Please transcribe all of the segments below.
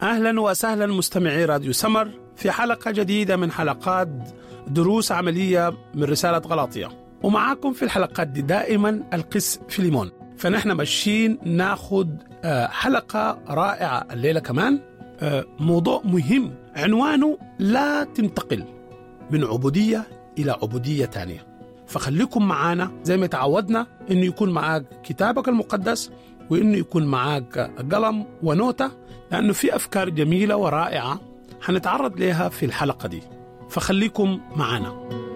أهلا وسهلا مستمعي راديو سمر في حلقة جديدة من حلقات دروس عملية من رسالة غلاطية ومعاكم في الحلقات دي دائما القس فيليمون فنحن ماشيين ناخد آه، حلقة رائعة الليلة كمان آه، موضوع مهم عنوانه لا تنتقل من عبودية إلى عبودية تانية فخليكم معانا زي ما تعودنا انه يكون معاك كتابك المقدس وانه يكون معاك قلم ونوتة لانه في افكار جميلة ورائعة حنتعرض لها في الحلقة دي فخليكم معانا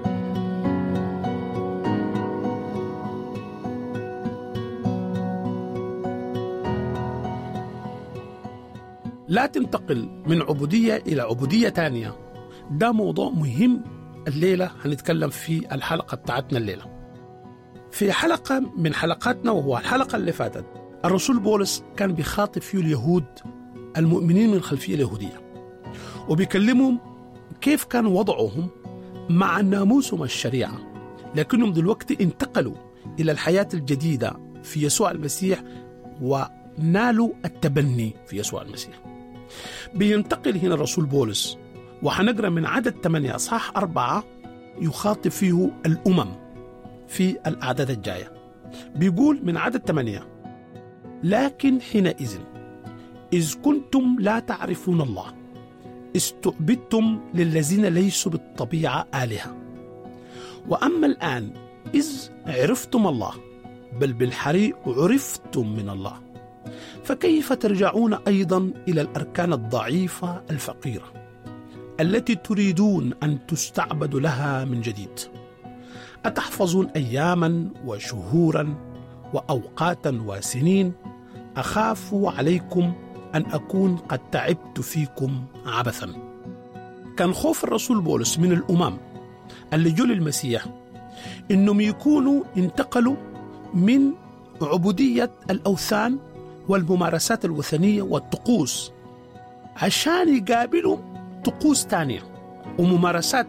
لا تنتقل من عبودية إلى عبودية تانية ده موضوع مهم الليلة هنتكلم في الحلقة بتاعتنا الليلة في حلقة من حلقاتنا وهو الحلقة اللي فاتت الرسول بولس كان بيخاطب فيه اليهود المؤمنين من الخلفية اليهودية وبيكلمهم كيف كان وضعهم مع ناموسهم الشريعة لكنهم دلوقتي انتقلوا إلى الحياة الجديدة في يسوع المسيح ونالوا التبني في يسوع المسيح بينتقل هنا الرسول بولس وحنقرا من عدد 8 اصحاح أربعة يخاطب فيه الأمم في الأعداد الجاية بيقول من عدد 8 لكن حينئذ إذ كنتم لا تعرفون الله استعبدتم للذين ليسوا بالطبيعة آلهة وأما الآن إذ عرفتم الله بل بالحري عرفتم من الله فكيف ترجعون أيضا إلى الأركان الضعيفة الفقيرة التي تريدون ان تستعبدوا لها من جديد اتحفظون اياما وشهورا واوقاتا وسنين اخاف عليكم ان اكون قد تعبت فيكم عبثا كان خوف الرسول بولس من الامم اللي جو للمسيح انهم يكونوا انتقلوا من عبوديه الاوثان والممارسات الوثنيه والطقوس عشان يقابلوا طقوس تانية وممارسات